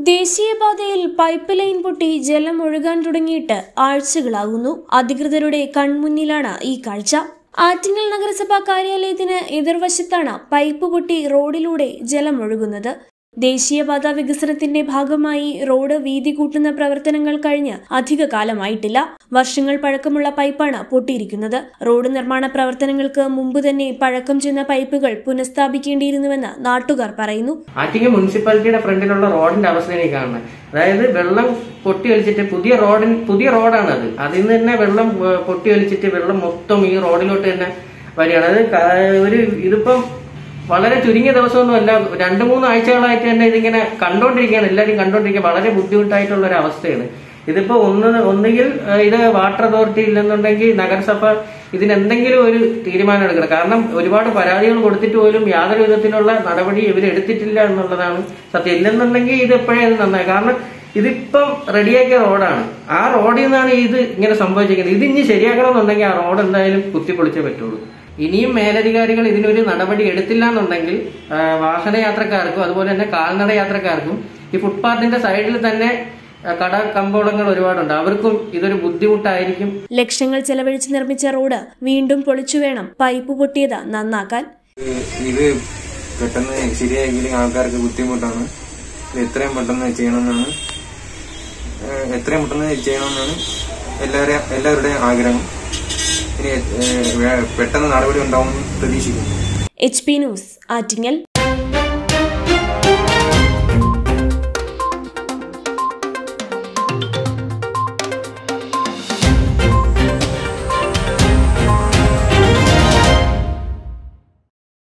ദേശീയപാതയിൽ pipe line പൊട്ടി ജലം ഒഴുകാൻ തുടങ്ങിയിട്ട് ആഴ്ചകളാകുന്നു അധികൃതരുടെ കൺമുന്നിലാണ് ഈ കാഴ്ച ആറ്റിങ്ങൽ നഗരസഭാ കാര്യാലയത്തിന് എതിർവശത്താണ് പൈപ്പ് പൊട്ടി റോഡിലൂടെ ജലം ഒഴുകുന്നത് ദേശീയപാത വികസനത്തിന്റെ ഭാഗമായി റോഡ് വീതി കൂട്ടുന്ന പ്രവർത്തനങ്ങൾ കഴിഞ്ഞ് അധിക കാലമായിട്ടില്ല വർഷങ്ങൾ പഴക്കമുള്ള പൈപ്പാണ് പൊട്ടിയിരിക്കുന്നത് റോഡ് നിർമ്മാണ പ്രവർത്തനങ്ങൾക്ക് മുമ്പ് തന്നെ പഴക്കം ചെന്ന പൈപ്പുകൾ പുനഃസ്ഥാപിക്കേണ്ടിയിരുന്നുവെന്ന് നാട്ടുകാർ പറയുന്നു ആറ്റിങ്ങൽ മുനിസിപ്പാലിറ്റിയുടെ ഫ്രണ്ടിലുള്ള റോഡിന്റെ അവസ്ഥയാണ് ഈ കാണുന്നത് അതായത് വെള്ളം പൊട്ടി ഒലിച്ചിട്ട് പുതിയ റോഡിൻ പുതിയ റോഡാണ് അത് അതിൽ നിന്ന് തന്നെ വെള്ളം ഏഹ്, പൊട്ടി ഒലിച്ചിട്ട് വെള്ളം മൊത്തം ഈ റോഡിലോട്ട് തന്നെ വരികയാണ് അത് ക- ഒരു ഇതിപ്പം വളരെ ചുരുങ്ങിയ ദിവസമൊന്നുമല്ല രണ്ട് മൂന്ന് ആഴ്ചകളായിട്ട് തന്നെ ഇതിങ്ങനെ കണ്ടോണ്ടിരിക്കുകയാണ് എല്ലാവരും കണ്ടോണ്ടിരിക്കുക വളരെ ബുദ്ധിമുട്ടായിട്ടുള്ള ഒരു അവസ്ഥയാണ് ഇതിപ്പോ ഒന്ന് ഒന്നുകിൽ ഏഹ്, ഇത് വാട്ടർ അതോറിറ്റി ഇല്ലെന്നുണ്ടെങ്കിൽ നഗരസഭ ഇതിന് എന്തെങ്കിലും ഒരു തീരുമാനം എടുക്കണം കാരണം ഒരുപാട് പരാതികൾ കൊടുത്തിട്ട് പോലും യാതൊരു വിധത്തിലുള്ള നടപടി ഇവർ എടുത്തിട്ടില്ല എന്നുള്ളതാണ് സത്യം ഇല്ലെന്നുണ്ടെങ്കിൽ ഇത് എപ്പോഴേ അത് നന്നായി കാരണം ഇതിപ്പം റെഡിയാക്കിയ റോഡാണ് ആ റോഡിൽ നിന്നാണ് ഇത് ഇങ്ങനെ സംഭവിച്ചിരിക്കുന്നത് ഇത് ഇനി ശരിയാക്കണമെന്നുണ്ടെങ്കിൽ ആ റോഡ് എന്തായാലും കുത്തിപ്പൊളിച്ചേ പറ്റുള്ളൂ ഇനിയും മേലധികാരികൾ ഇതിനൊരു നടപടി എടുത്തില്ല എന്നുണ്ടെങ്കിൽ ആ, വാഹനയാത്രക്കാർക്കും അതുപോലെ തന്നെ കാൽനട യാത്രക്കാർക്കും ഈ ഫുട്പാത്തിന്റെ സൈഡിൽ തന്നെ ആ, കട കമ്പോളങ്ങൾ ഒരുപാടുണ്ട് അവർക്കും ഇതൊരു ബുദ്ധിമുട്ടായിരിക്കും ലക്ഷങ്ങൾ ചെലവഴിച്ച് നിർമ്മിച്ച റോഡ് വീണ്ടും പൊളിച്ചു വേണം പൈപ്പ് പൊട്ടിയത് നന്നാക്കാൻ ഇത് പെട്ടെന്ന് ശരിയായെങ്കിലും ആൾക്കാർക്ക് ബുദ്ധിമുട്ടാണ് ഇത് എത്രയും പെട്ടെന്ന് ചെയ്യണമെന്നാണ് ഏഹ് എത്രയും പെട്ടെന്ന് ചെയ്യണമെന്നാണ് എല്ലാവരും എല്ലാവരുടെയും ആഗ്രഹം ഇനി ഏഹ് വേ- പെട്ടെന്ന് നടപടി ഉണ്ടാവുമെന്ന് പ്രതീക്ഷിക്കുന്നു എച്ച് പി ന്യൂസ് ആറ്റിങ്ങൽ